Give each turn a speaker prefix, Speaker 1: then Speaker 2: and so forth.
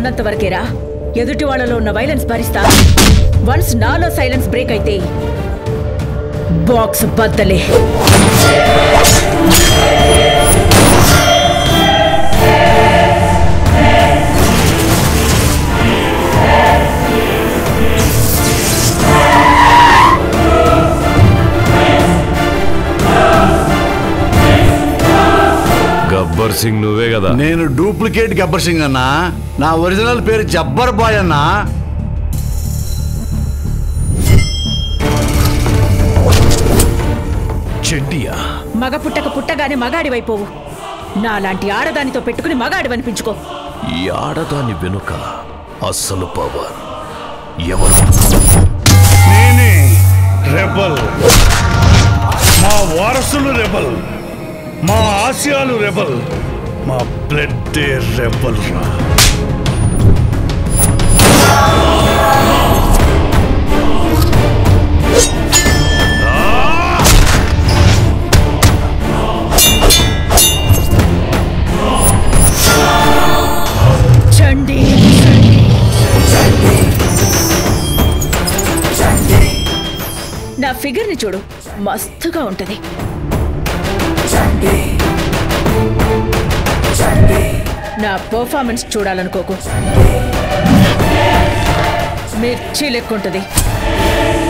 Speaker 1: ఉన్నంత వరకేరా ఎదుటి వాళ్ళలో ఉన్న వైలెన్స్ భరిస్తా వన్స్ నాలో సైలెన్స్ బ్రేక్ అయితే బాక్స్ బద్దలే
Speaker 2: గబ్బర్ సింగ్ నువ్వే కదా
Speaker 3: నేను డూప్లికేట్ గబ్బర్ సింగ్ అన్నా నా ఒరిజినల్ పేరు జబ్బర్ బాయ్ అన్నా
Speaker 2: చెడ్డియా
Speaker 1: మగ పుట్టక పుట్టగానే మగాడివైపోవు నాలాంటి ఆడదానితో పెట్టుకుని మగాడివనిపించుకో
Speaker 2: ఈ ఆడదాని వెనుక అస్సలు పవర్ ఎవరు
Speaker 4: నేనే రెబల్ మా వారసులు రెబల్ మా ఆశయాలు రెబల్ మా బ్లడ్ రెబల్ రా
Speaker 1: చండి నా ఫిగర్ ని చూడు మస్తుగా ఉంటది నా పర్ఫార్మెన్స్ చూడాలనుకోకు మిర్చి లెక్కుంటది